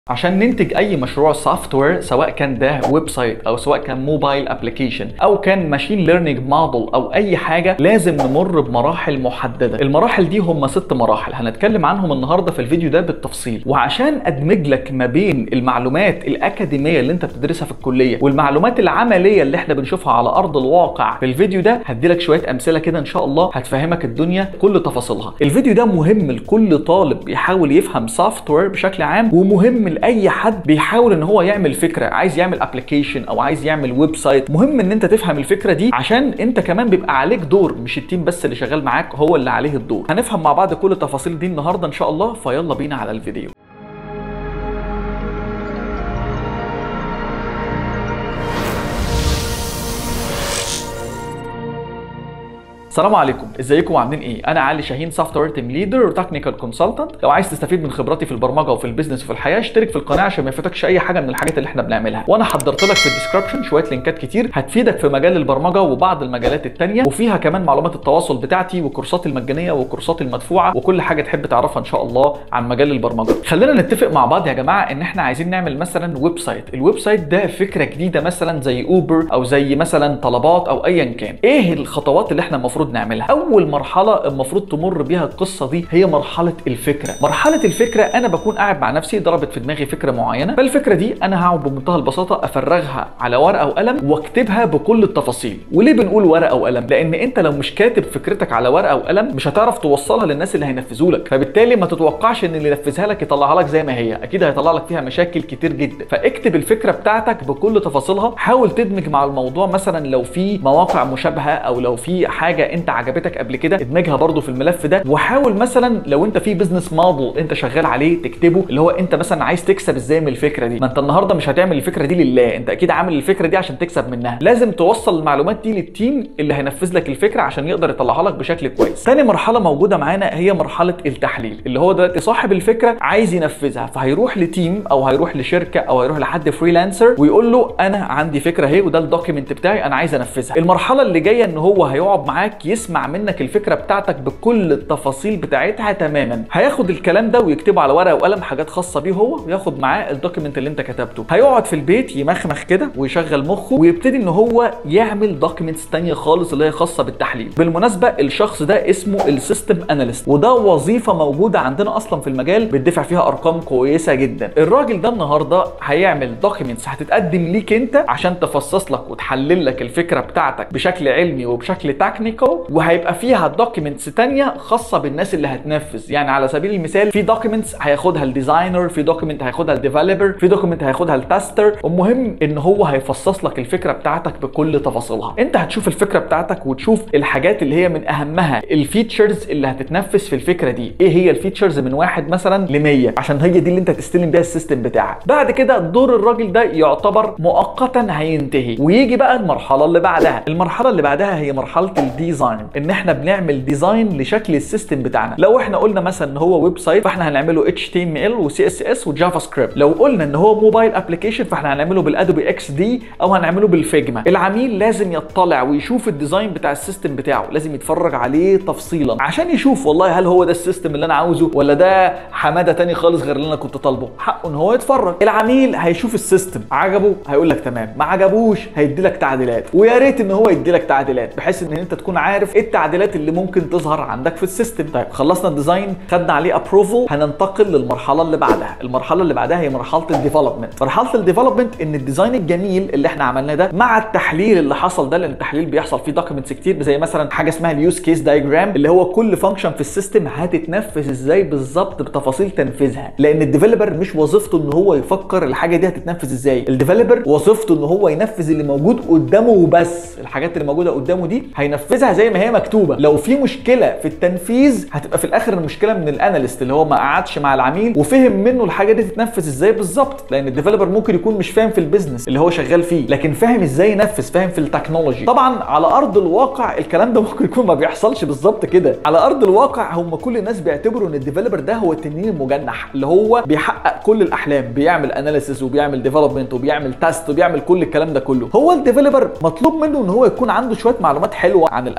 عشان ننتج اي مشروع سوفت وير سواء كان ده ويب سايت او سواء كان موبايل ابلكيشن او كان ماشين ليرنينج موديل او اي حاجه لازم نمر بمراحل محدده المراحل دي هم ست مراحل هنتكلم عنهم النهارده في الفيديو ده بالتفصيل وعشان ادمج لك ما بين المعلومات الاكاديميه اللي انت بتدرسها في الكليه والمعلومات العمليه اللي احنا بنشوفها على ارض الواقع في الفيديو ده هديلك شويه امثله كده ان شاء الله هتفهمك الدنيا كل تفاصيلها الفيديو ده مهم لكل طالب بيحاول يفهم سوفت وير بشكل عام ومهم لاي حد بيحاول ان هو يعمل فكره عايز يعمل ابلكيشن او عايز يعمل ويب سايت مهم ان انت تفهم الفكره دي عشان انت كمان بيبقى عليك دور مش التيم بس اللي شغال معاك هو اللي عليه الدور هنفهم مع بعض كل التفاصيل دي النهارده ان شاء الله فيلا بينا على الفيديو السلام عليكم ازيكم عاملين ايه انا علي شاهين سوفت وير تيم ليدر وتكنيكال كونسلتنت لو عايز تستفيد من خبراتي في البرمجه وفي البيزنس وفي الحياه اشترك في القناه عشان ما يفوتكش اي حاجه من الحاجات اللي احنا بنعملها وانا حضرت لك في الديسكربشن شويه لينكات كتير هتفيدك في مجال البرمجه وبعض المجالات التانية وفيها كمان معلومات التواصل بتاعتي وكورساتي المجانيه وكورساتي المدفوعه وكل حاجه تحب تعرفها ان شاء الله عن مجال البرمجه خلينا نتفق مع بعض يا جماعه ان احنا عايزين نعمل مثلا ويب سايت الويب سايت ده فكره جديده مثلا زي اوبر او زي مثلا طلبات او ايا كان ايه الخطوات اللي احنا المفروض نعملها اول مرحله المفروض تمر بيها القصه دي هي مرحله الفكره مرحله الفكره انا بكون قاعد مع نفسي ضربت في دماغي فكره معينه فالفكره دي انا هقعد بمنتهى البساطه افرغها على ورقه وقلم واكتبها بكل التفاصيل وليه بنقول ورقه وقلم لان انت لو مش كاتب فكرتك على ورقه وقلم مش هتعرف توصلها للناس اللي هينفذوا لك فبالتالي ما تتوقعش ان اللي ينفذها لك يطلعها لك زي ما هي اكيد هيطلع لك فيها مشاكل كتير جدا فاكتب الفكره بتاعتك بكل تفاصيلها حاول تدمج مع الموضوع مثلا لو في مواقع مشابهه او لو في حاجه انت عجبتك قبل كده ادمجها برضو في الملف ده وحاول مثلا لو انت في بزنس موديل انت شغال عليه تكتبه اللي هو انت مثلا عايز تكسب ازاي من الفكره دي ما انت النهارده مش هتعمل الفكره دي لله انت اكيد عامل الفكره دي عشان تكسب منها لازم توصل المعلومات دي للتيم اللي هينفذ لك الفكره عشان يقدر يطلعها لك بشكل كويس تاني مرحله موجوده معانا هي مرحله التحليل اللي هو دلوقتي صاحب الفكره عايز ينفذها فهيروح لتيم او هيروح لشركه او هيروح لحد فريلانسر ويقول له انا عندي فكره اهي وده الدوكيمنت بتاعي انا عايز انفذها المرحله اللي جايه ان هو هيقعد معاك يسمع منك الفكره بتاعتك بكل التفاصيل بتاعتها تماما هياخد الكلام ده ويكتبه على ورقه وقلم حاجات خاصه بيه هو وياخد معاه الدوكيمنت اللي انت كتبته هيقعد في البيت يمخمخ كده ويشغل مخه ويبتدي ان هو يعمل دوكيمنتس تانية خالص اللي هي خاصه بالتحليل بالمناسبه الشخص ده اسمه السيستم اناليست وده وظيفه موجوده عندنا اصلا في المجال بتدفع فيها ارقام كويسه جدا الراجل ده النهارده هيعمل دوكيمنتس هتتقدم ليك انت عشان تفصص لك وتحلل لك الفكره بتاعتك بشكل علمي وبشكل تكنيكال وهيبقى فيها دوكيمنتس تانية خاصه بالناس اللي هتنفذ يعني على سبيل المثال في دوكيمنتس هياخدها الديزاينر في دوكيمنت هياخدها الديفلوبر في دوكيمنت هياخدها التستر المهم ان هو هيفصص لك الفكره بتاعتك بكل تفاصيلها انت هتشوف الفكره بتاعتك وتشوف الحاجات اللي هي من اهمها الفيتشرز اللي هتتنفذ في الفكره دي ايه هي الفيتشرز من واحد مثلا ل 100 عشان هي دي اللي انت تستلم بيها السيستم بتاعك بعد كده دور الراجل ده يعتبر مؤقتا هينتهي ويجي بقى المرحله اللي بعدها المرحله اللي بعدها هي مرحله الديزاين ان احنا بنعمل ديزاين لشكل السيستم بتاعنا لو احنا قلنا مثلا ان هو ويب سايت فاحنا هنعمله اتش تي ام ال وسي اس اس وجافا سكريبت لو قلنا ان هو موبايل ابلكيشن فاحنا هنعمله بالادوبي اكس دي او هنعمله بالفيجما العميل لازم يطلع ويشوف الديزاين بتاع السيستم بتاعه لازم يتفرج عليه تفصيلا عشان يشوف والله هل هو ده السيستم اللي انا عاوزه ولا ده حماده تاني خالص غير اللي انا كنت طالبه حقه ان هو يتفرج العميل هيشوف السيستم عجبه هيقول لك تمام ما عجبوش هيدي لك تعديلات ويا ريت ان هو يدي لك تعديلات بحيث ان انت تكون عارف ايه التعديلات اللي ممكن تظهر عندك في السيستم طيب خلصنا الديزاين خدنا عليه ابروفل هننتقل للمرحله اللي بعدها المرحله اللي بعدها هي مرحله الديفلوبمنت مرحله الديفلوبمنت ان الديزاين الجميل اللي احنا عملناه ده مع التحليل اللي حصل ده لان التحليل بيحصل فيه دوكيومنتس كتير زي مثلا حاجه اسمها اليوز كيس دايجرام اللي هو كل فانكشن في السيستم هتتنفذ ازاي بالظبط بتفاصيل تنفيذها لان الديفلوبر مش وظيفته ان هو يفكر الحاجه دي هتتنفذ ازاي الديفلوبر وظيفته ان هو ينفذ اللي موجود قدامه وبس الحاجات اللي موجوده قدامه دي هينفذها زي ما هي مكتوبه لو في مشكله في التنفيذ هتبقى في الاخر المشكله من الاناليست اللي هو ما قعدش مع العميل وفهم منه الحاجه دي تتنفذ ازاي بالظبط لان الديفلوبر ممكن يكون مش فاهم في البيزنس اللي هو شغال فيه لكن فاهم ازاي ينفذ فاهم في التكنولوجي طبعا على ارض الواقع الكلام ده ممكن يكون ما بيحصلش بالظبط كده على ارض الواقع هم كل الناس بيعتبروا ان الديفلوبر ده هو التنين المجنح اللي هو بيحقق كل الاحلام بيعمل اناليسيس وبيعمل ديفلوبمنت وبيعمل تيست وبيعمل كل الكلام ده كله هو الديفلوبر مطلوب منه ان هو يكون عنده شويه معلومات حلوه عن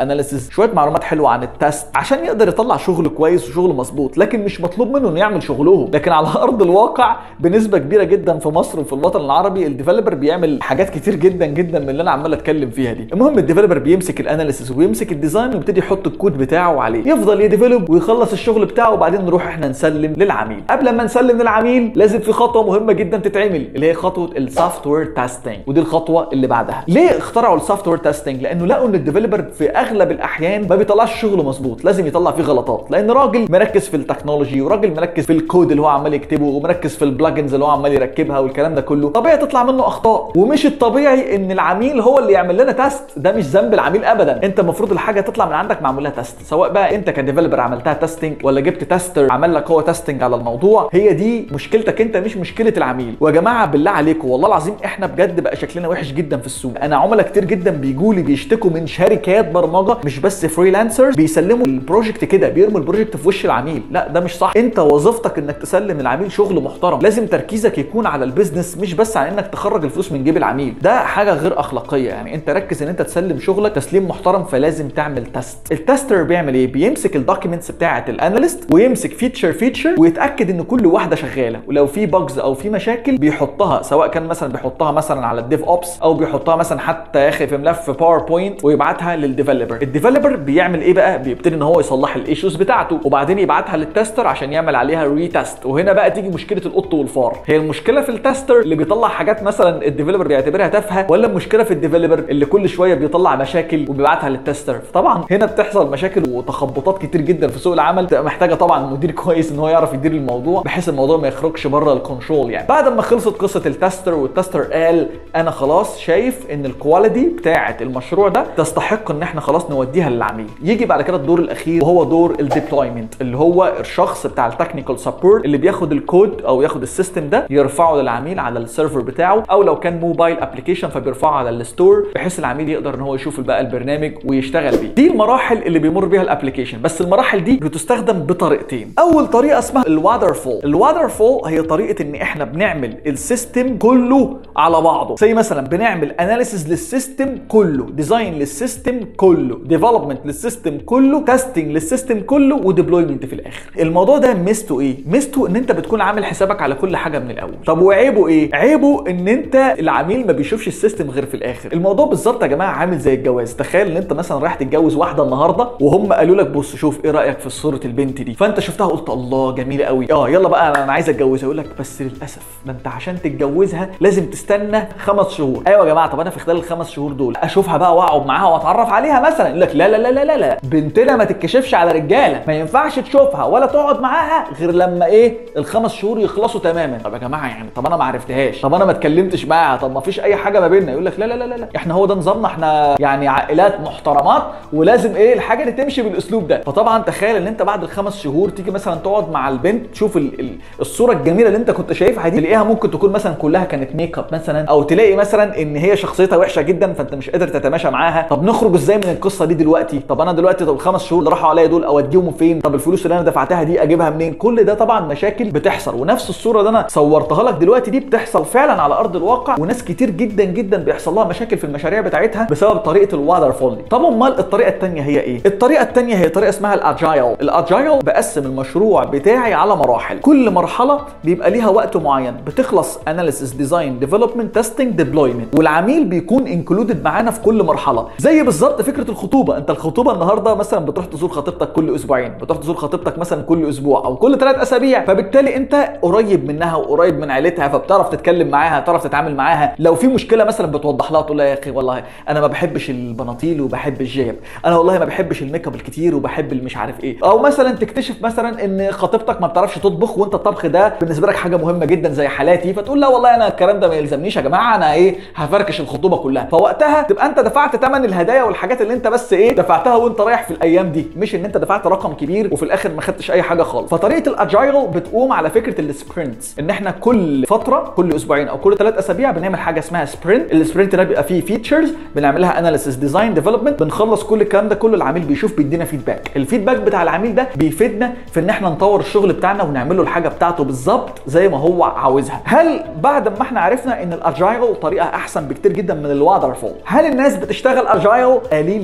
الاناليسيس شويه معلومات حلوه عن التست عشان يقدر يطلع شغل كويس وشغل مظبوط لكن مش مطلوب منه انه يعمل شغلهم لكن على ارض الواقع بنسبه كبيره جدا في مصر وفي الوطن العربي الديفلوبر بيعمل حاجات كتير جدا جدا من اللي انا عمال اتكلم فيها دي المهم الديفلوبر بيمسك الاناليسيس ويمسك الديزاين ويبتدي يحط الكود بتاعه عليه يفضل يديفلوب ويخلص الشغل بتاعه وبعدين نروح احنا نسلم للعميل قبل ما نسلم للعميل لازم في خطوه مهمه جدا تتعمل اللي هي خطوه السوفت وير تيستنج ودي الخطوه اللي بعدها ليه اخترعوا السوفت وير تيستنج لانه لقوا ان الديفلوبر في اغلب الاحيان ما بيطلعش شغل مظبوط لازم يطلع فيه غلطات لان راجل مركز في التكنولوجي وراجل مركز في الكود اللي هو عمال يكتبه ومركز في البلجنز اللي هو عمال يركبها والكلام ده كله طبيعي تطلع منه اخطاء ومش الطبيعي ان العميل هو اللي يعمل لنا تيست ده مش ذنب العميل ابدا انت المفروض الحاجه تطلع من عندك معمول لها تيست سواء بقى انت كديفلوبر عملتها تيستنج ولا جبت تيستر عمل لك هو تيستنج على الموضوع هي دي مشكلتك انت مش مشكله العميل ويا جماعه بالله عليكم والله العظيم احنا بجد بقى شكلنا وحش جدا في السوق انا عملاء كتير جدا بيجوا لي بيشتكوا من شركات برمجه مش بس فريلانسرز بيسلموا البروجكت كده بيرموا البروجكت في وش العميل لا ده مش صح انت وظيفتك انك تسلم العميل شغل محترم لازم تركيزك يكون على البيزنس مش بس على انك تخرج الفلوس من جيب العميل ده حاجه غير اخلاقيه يعني انت ركز ان انت تسلم شغلك تسليم محترم فلازم تعمل تيست التستر بيعمل ايه بيمسك الدوكيومنتس بتاعه الاناليست ويمسك فيتشر فيتشر ويتاكد ان كل واحده شغاله ولو في باجز او في مشاكل بيحطها سواء كان مثلا بيحطها مثلا على الديف اوبس او بيحطها مثلا حتى يا اخي في ملف باوربوينت ويبعتها للديفلوبر الديفلوبر بيعمل ايه بقى بيبتدي ان هو يصلح الايشوز بتاعته وبعدين يبعتها للتستر عشان يعمل عليها ريتست وهنا بقى تيجي مشكله القط والفار هي المشكله في التستر اللي بيطلع حاجات مثلا الديفلوبر بيعتبرها تافهه ولا المشكله في الديفلوبر اللي كل شويه بيطلع مشاكل وبيبعتها للتستر طبعا هنا بتحصل مشاكل وتخبطات كتير جدا في سوق العمل تبقى محتاجه طبعا مدير كويس ان هو يعرف يدير الموضوع بحيث الموضوع ما يخرجش بره الكنترول يعني بعد ما خلصت قصه التستر والتستر قال انا خلاص شايف ان الكواليتي بتاعه المشروع ده تستحق ان احنا خلاص نوديها للعميل يجي بعد كده الدور الاخير وهو دور الديبلويمنت اللي هو الشخص بتاع التكنيكال سبورت اللي بياخد الكود او ياخد السيستم ده يرفعه للعميل على السيرفر بتاعه او لو كان موبايل ابلكيشن فبيرفعه على الستور بحيث العميل يقدر ان هو يشوف بقى البرنامج ويشتغل بيه دي المراحل اللي بيمر بيها الابلكيشن بس المراحل دي بتستخدم بطريقتين اول طريقه اسمها الواتر فول الواتر فول هي طريقه ان احنا بنعمل السيستم كله على بعضه زي مثلا بنعمل اناليسيز للسيستم كله ديزاين للسيستم كله ديفلوبمنت للسيستم كله تيستنج للسيستم كله وديبلويمنت في الاخر الموضوع ده ميزته ايه ميزته ان انت بتكون عامل حسابك على كل حاجه من الاول طب وعيبه ايه عيبه ان انت العميل ما بيشوفش السيستم غير في الاخر الموضوع بالظبط يا جماعه عامل زي الجواز تخيل ان انت مثلا رايح تتجوز واحده النهارده وهم قالوا لك بص شوف ايه رايك في صوره البنت دي فانت شفتها قلت الله جميله قوي اه يلا بقى انا عايز اتجوزها يقول لك بس للاسف ما انت عشان تتجوزها لازم تستنى خمس شهور ايوه يا جماعه طب انا في خلال الخمس شهور دول اشوفها بقى واقعد معاها واتعرف عليها مثلا يقول لك لا لا لا لا لا لا بنتنا ما تتكشفش على رجاله ما ينفعش تشوفها ولا تقعد معاها غير لما ايه الخمس شهور يخلصوا تماما طب يا جماعه يعني طب انا ما عرفتهاش طب انا ما اتكلمتش معاها طب ما فيش اي حاجه ما بيننا يقول لك لا لا لا لا احنا هو ده نظامنا احنا يعني عائلات محترمات ولازم ايه الحاجه اللي تمشي بالاسلوب ده فطبعا تخيل ان انت بعد الخمس شهور تيجي مثلا تقعد مع البنت تشوف ال ال الصوره الجميله اللي انت كنت شايفها دي تلاقيها ممكن تكون مثلا كلها كانت ميك اب مثلا او تلاقي مثلا ان هي شخصيتها وحشه جدا فانت مش قادر تتماشى معاها طب نخرج ازاي من القصه دي دلوقتي طب انا دلوقتي طب الخمس شهور اللي راحوا عليا دول اوديهم فين طب الفلوس اللي انا دفعتها دي اجيبها منين كل ده طبعا مشاكل بتحصل ونفس الصوره اللي انا صورتها لك دلوقتي دي بتحصل فعلا على ارض الواقع وناس كتير جدا جدا بيحصل لها مشاكل في المشاريع بتاعتها بسبب طريقه الواتر فول دي طب امال الطريقه الثانيه هي ايه الطريقه الثانيه هي طريقه اسمها الاجايل الاجايل بقسم المشروع بتاعي على مراحل كل مرحله بيبقى ليها وقت معين بتخلص اناليسيس ديزاين ديفلوبمنت تيستنج ديبلويمنت والعميل بيكون انكلودد معانا في كل مرحله زي بالظبط فكره الخطوبه انت الخطوبه النهارده مثلا بتروح تزور خطيبتك كل اسبوعين بتروح تزور خطيبتك مثلا كل اسبوع او كل ثلاث اسابيع فبالتالي انت قريب منها وقريب من عيلتها فبتعرف تتكلم معاها تعرف تتعامل معاها لو في مشكله مثلا بتوضح لها تقول لها يا اخي والله انا ما بحبش البناطيل وبحب الجيب انا والله ما بحبش الميك اب الكتير وبحب المش عارف ايه او مثلا تكتشف مثلا ان خطيبتك ما بتعرفش تطبخ وانت الطبخ ده بالنسبه لك حاجه مهمه جدا زي حالاتي فتقول لا والله انا الكلام ده ما يلزمنيش يا جماعه انا ايه هفركش الخطوبه كلها فوقتها تبقى انت دفعت ثمن الهدايا والحاجات اللي انت بس ايه دفعتها وانت رايح في الايام دي مش ان انت دفعت رقم كبير وفي الاخر ما خدتش اي حاجه خالص فطريقه الاجايل بتقوم على فكره السبرنتس ان احنا كل فتره كل اسبوعين او كل ثلاث اسابيع بنعمل حاجه اسمها سبرنت السبرنت ده بيبقى فيه فيتشرز بنعملها اناليسيس ديزاين ديفلوبمنت بنخلص كل الكلام ده كله العميل بيشوف بيدينا فيدباك الفيدباك بتاع العميل ده بيفيدنا في ان احنا نطور الشغل بتاعنا ونعمل له الحاجه بتاعته بالظبط زي ما هو عاوزها هل بعد ما احنا عرفنا ان الاجايل طريقه احسن بكتير جدا من الواتر فول هل الناس بتشتغل اجايل قليل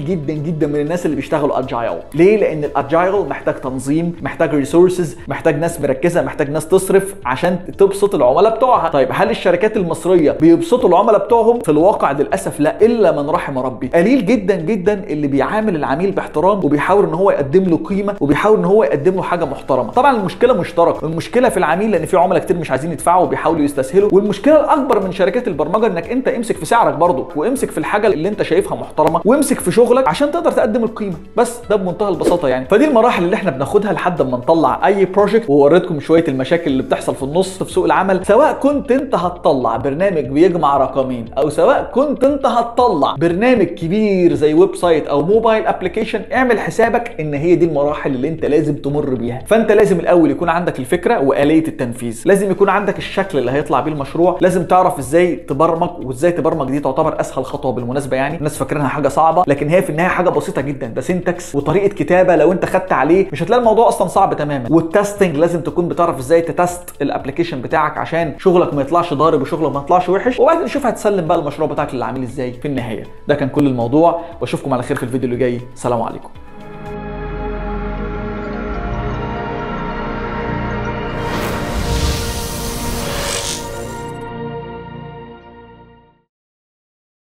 جدا جدا من الناس اللي بيشتغلوا اجايل ليه لان الاجايل محتاج تنظيم محتاج ريسورسز محتاج ناس مركزه محتاج ناس تصرف عشان تبسط العملاء بتوعها طيب هل الشركات المصريه بيبسطوا العملاء بتوعهم في الواقع للاسف لا الا من رحم ربي قليل جدا جدا اللي بيعامل العميل باحترام وبيحاول ان هو يقدم له قيمه وبيحاول ان هو يقدم له حاجه محترمه طبعا المشكله مشتركه المشكله في العميل لان في عملاء كتير مش عايزين يدفعوا وبيحاولوا يستسهلوا والمشكله الاكبر من شركات البرمجه انك انت امسك في سعرك برضه وامسك في الحاجه اللي انت شايفها محترمه وامسك في شغلك عشان تقدر تقدم القيمه بس ده بمنتهى البساطه يعني فدي المراحل اللي احنا بناخدها لحد ما نطلع اي بروجكت ووريتكم شويه المشاكل اللي بتحصل في النص في سوق العمل سواء كنت انت هتطلع برنامج بيجمع رقمين او سواء كنت انت هتطلع برنامج كبير زي ويب سايت او موبايل ابلكيشن اعمل حسابك ان هي دي المراحل اللي انت لازم تمر بيها فانت لازم الاول يكون عندك الفكره واليه التنفيذ لازم يكون عندك الشكل اللي هيطلع بيه المشروع لازم تعرف ازاي تبرمج وازاي تبرمج دي تعتبر اسهل خطوه بالمناسبه يعني الناس فاكرينها حاجه صعبه لكن هي في النهايه حاجه بسيطه جدا ده سنتكس وطريقه كتابه لو انت خدت عليه مش هتلاقي الموضوع اصلا صعب تماما والتستنج لازم تكون بتعرف ازاي تتست الابلكيشن بتاعك عشان شغلك ما يطلعش ضارب وشغلك ما يطلعش وحش وبعدين نشوف هتسلم بقى المشروع بتاعك للعميل ازاي في النهايه ده كان كل الموضوع واشوفكم على خير في الفيديو اللي جاي سلام عليكم